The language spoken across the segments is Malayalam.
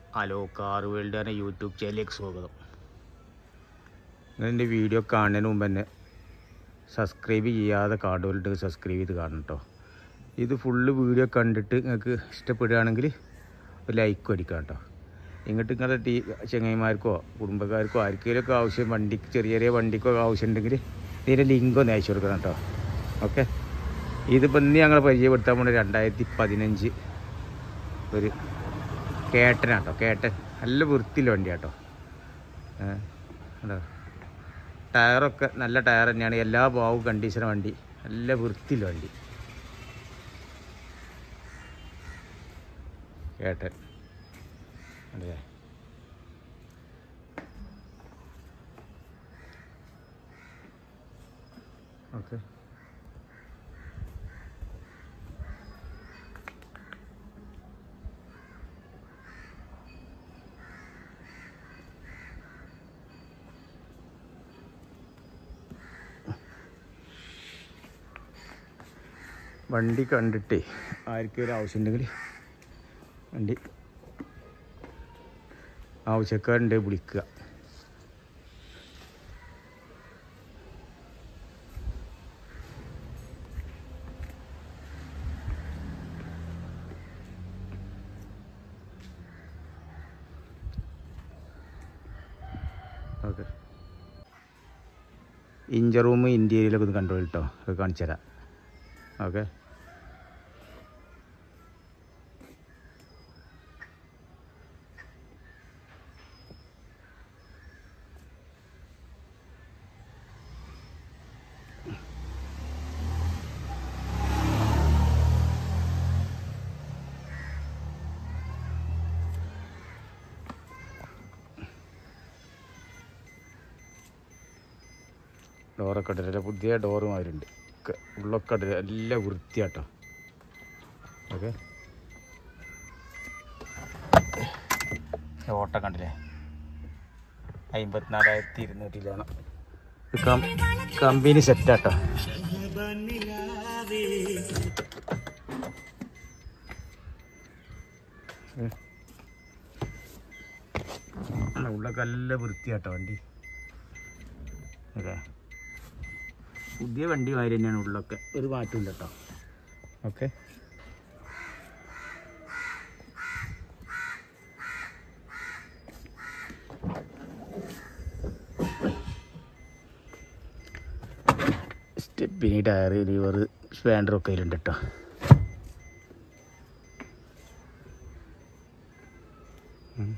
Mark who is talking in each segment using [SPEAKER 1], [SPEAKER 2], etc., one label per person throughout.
[SPEAKER 1] ഹലോ കാർ വേൾഡ് എന്ന യൂട്യൂബ് ചാനലിലേക്ക് സ്വാഗതം നിങ്ങൾ എൻ്റെ വീഡിയോ കാണുന്നതിന് മുമ്പ് തന്നെ സബ്സ്ക്രൈബ് ചെയ്യാതെ കാർഡ് വേൾഡ് സബ്സ്ക്രൈബ് ചെയ്ത് കാണണം കേട്ടോ ഇത് ഫുള്ള് വീഡിയോ കണ്ടിട്ട് നിങ്ങൾക്ക് ഇഷ്ടപ്പെടുകയാണെങ്കിൽ ഒരു ലൈക്കും അടിക്കാം കേട്ടോ ഇങ്ങോട്ട് നിങ്ങളുടെ ടീ ചങ്ങായിമാർക്കോ കുടുംബക്കാർക്കോ ആർക്കെങ്കിലും ഒക്കെ ആവശ്യം വണ്ടിക്ക് ചെറിയ ചെറിയ വണ്ടിക്കോ ആവശ്യം ഉണ്ടെങ്കിൽ ഇതിൻ്റെ ലിങ്ക് ഒന്ന് അയച്ചു കൊടുക്കണം കേട്ടോ ഓക്കെ ഇതിപ്പോൾ ഇന്ന് ഞങ്ങൾ പരിചയപ്പെടുത്താൻ പോകുന്നത് രണ്ടായിരത്തി പതിനഞ്ച് ഒരു കേട്ടനാട്ടോ കേട്ടൻ നല്ല വൃത്തിയുള്ള വണ്ടിയാട്ടോ ടയറൊക്കെ നല്ല ടയർ തന്നെയാണ് എല്ലാ ഭാവവും കണ്ടീഷന വണ്ടി നല്ല വൃത്തിയുള്ള വണ്ടി കേട്ടൻ അതെ ഓക്കെ വണ്ടി കണ്ടിട്ടേ ആർക്കും ഒരു ആവശ്യമുണ്ടെങ്കിൽ വണ്ടി ആവശ്യക്കാരുണ്ട് വിളിക്കുക ഓക്കെ ഇഞ്ചർ റൂം ഇൻറ്റീരിയലൊക്കെ ഒന്ന് കണ്ടോളൂ കേട്ടോ അത് കാണിച്ചു തരാം ഓക്കെ ഡോറൊക്കെ ഇട്ടില്ല പുതിയ ഡോറ് മാതിരിണ്ട് ഒക്കെ ഉള്ളൊക്കെ ഇട്ടില്ല നല്ല വൃത്തിയാട്ടോ ഓക്കെ ഓട്ടം കണ്ടില്ലേ അമ്പത്തിനാലായിരത്തി ഇരുന്നൂറ്റിലാണ് കമ്പനി സെറ്റാട്ടോ ഉള്ളൊക്കെ നല്ല വൃത്തിയാട്ടോ വണ്ടി ഓക്കെ പുതിയ വണ്ടി മാതിരി തന്നെയാണ് ഉള്ളൊക്കെ ഒരു മാറ്റമില്ല കേട്ടോ ഓക്കെ സ്റ്റെപ്പിനി ടയർ ലിവർ സ്പാൻഡറൊക്കെ അതിലുണ്ട് കേട്ടോ ഉം.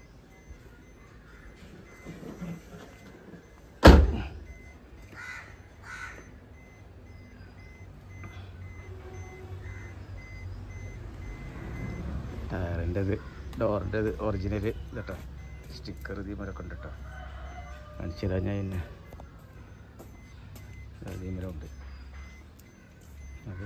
[SPEAKER 1] ടയറിൻ്റെത് ഡോറിൻ്റെത് ഒറിജിനൽ ഇതട്ടോ സ്റ്റിക്കർ ഇതിമരൊക്കെ ഉണ്ട് കേട്ടോ കാണിച്ചു തരാം ഞാൻ പിന്നെ ഇതിമരമുണ്ട് അത്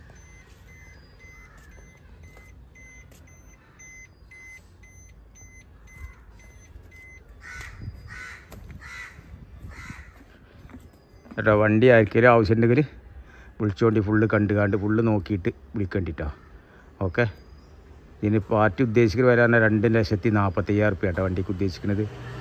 [SPEAKER 1] കേട്ടോ വണ്ടി ആർക്കെങ്കിലും ആവശ്യമുണ്ടെങ്കിൽ വിളിച്ചോണ്ടി ഫുള്ള് കണ്ട് കണ്ട് ഫുള്ള് നോക്കിയിട്ട് വിളിക്കണ്ടിട്ടോ ഓക്കെ ഇതിന് പാർട്ടി ഉദ്ദേശിക്കുന്നത് വരാൻ രണ്ട് ലക്ഷത്തി നാൽപ്പത്തയ്യായിരം റുപ്യ കേട്ടോ വണ്ടിക്ക് ഉദ്ദേശിക്കുന്നത്